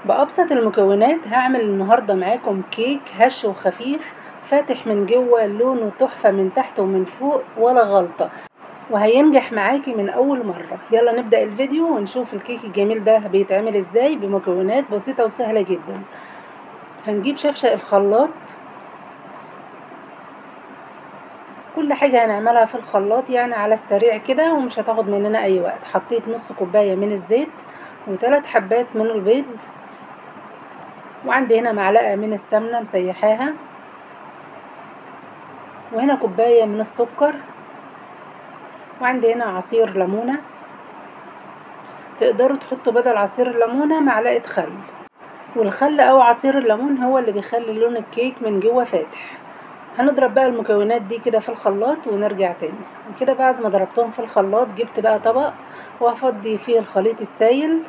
بأبسط المكونات هعمل النهاردة معاكم كيك هش وخفيف فاتح من جوه لونه تحفة من تحت ومن فوق ولا غلطة وهينجح معاكي من أول مرة يلا نبدأ الفيديو ونشوف الكيك الجميل ده بيتعمل ازاي بمكونات بسيطة وسهلة جدا هنجيب شفشق الخلاط كل حاجة هنعملها في الخلاط يعني على السريع كده ومش هتاخد مننا أي وقت حطيت نص كوباية من الزيت وثلاث حبات من البيض وعندي هنا معلقة من السمنة مسيحاها وهنا كوباية من السكر وعندي هنا عصير ليمونة تقدروا تحطوا بدل عصير الليمونة معلقة خل والخل أو عصير الليمون هو اللي بيخلي لون الكيك من جوه فاتح هنضرب بقى المكونات دي كده في الخلاط ونرجع تاني وكده بعد ما ضربتهم في الخلاط جبت بقى طبق وهفضي فيه الخليط السايل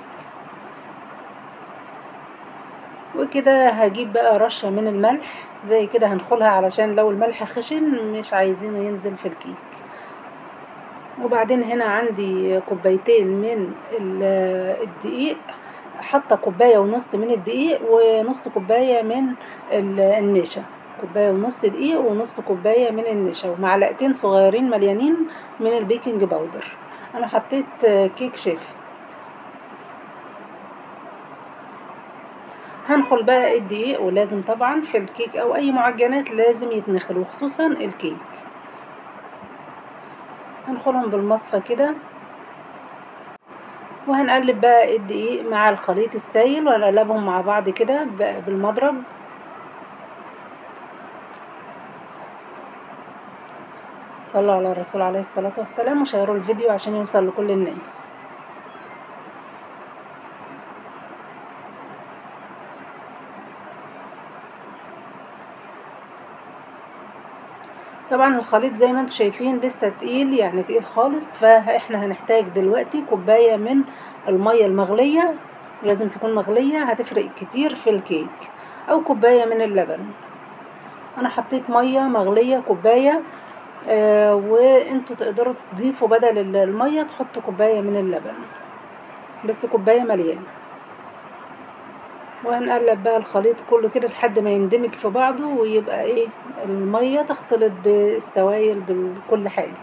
وكده هجيب بقى رشة من الملح زي كده هنخلها علشان لو الملح خشن مش عايزينه ينزل في الكيك وبعدين هنا عندي كوبايتين من الدقيق حاطة كوباية ونص من الدقيق ونص كوباية من النشا كوباية ونص دقيق ونص كوباية من النشا ومعلقتين صغيرين مليانين من البيكنج باودر انا حطيت كيك شيف هنخل بقى الدقيق ولازم طبعا في الكيك او اي معجنات لازم يتنخل وخصوصا الكيك هنخلهم بالمصفى كده وهنقلب بقى الدقيق مع الخليط السائل ونقلبهم مع بعض كده بالمضرب صلوا على الرسول عليه الصلاة والسلام وشيروا الفيديو عشان يوصل لكل الناس طبعا الخليط زي ما انتم شايفين لسه تقيل يعني تقيل خالص فاحنا هنحتاج دلوقتي كوباية من المية المغلية لازم تكون مغلية هتفرق كتير في الكيك او كوباية من اللبن انا حطيت مية مغلية كوباية آه وانتوا تقدروا تضيفوا بدل المية تحطوا كوباية من اللبن بس كوباية مليانة وهنقلب بقى الخليط كله كده لحد ما يندمج في بعضه ويبقى ايه المية تختلط بالسوائل بكل حاجة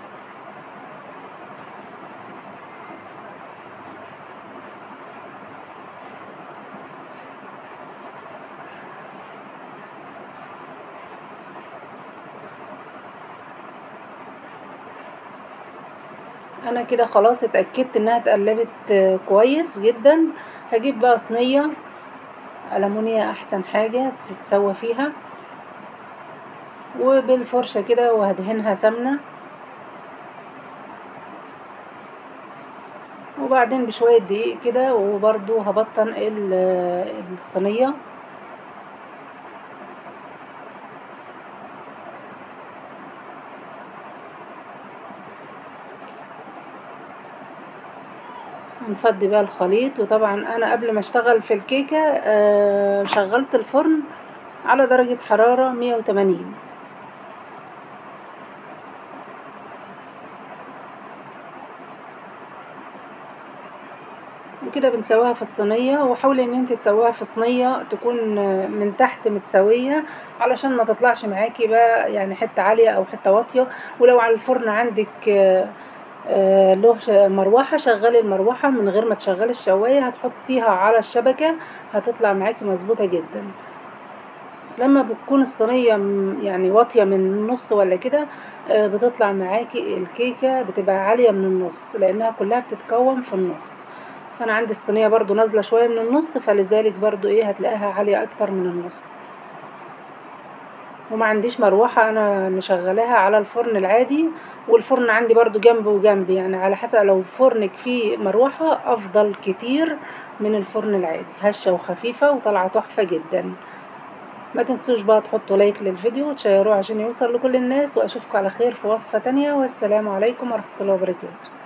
انا كده خلاص اتأكدت انها اتقلبت كويس جدا هجيب بقى صينية ألمونيا احسن حاجة تتسوى فيها وبالفرشة كده وهدهنها سمنة وبعدين بشوية دقيق كده وبرضو هبطن الصينية هنفضي بقى الخليط وطبعا انا قبل ما اشتغل في الكيكة آه شغلت الفرن على درجة حرارة مية وتمانين وكده بنسويها في الصينية وحاولي ان انت تسويها في صينية تكون من تحت متسوية علشان ما تطلعش معاكي بقى يعني حتة عالية او حتة واطية ولو على الفرن عندك آه آه له مروحة شغلي المروحة من غير ما تشغلي الشواية هتحطيها على الشبكة هتطلع معاكي مظبوطة جدا لما بتكون الصينية يعني واطية من النص ولا كده آه بتطلع معاكي الكيكة بتبقى عالية من النص لانها كلها بتتكون في النص فانا عندي الصينية برضو نازلة شوية من النص فلذلك برضو ايه هتلاقيها عالية اكتر من النص وما عنديش مروحة انا مشغلاها على الفرن العادي والفرن عندي برضو جنب وجنب يعني على حسب لو فرنك فيه مروحة افضل كتير من الفرن العادي هشة وخفيفة وطالعة تحفة جدا ما تنسوش بقى تحطوا لايك للفيديو وتشيروه عشان يوصل لكل الناس واشوفكم على خير في وصفة تانية والسلام عليكم ورحمة الله وبركاته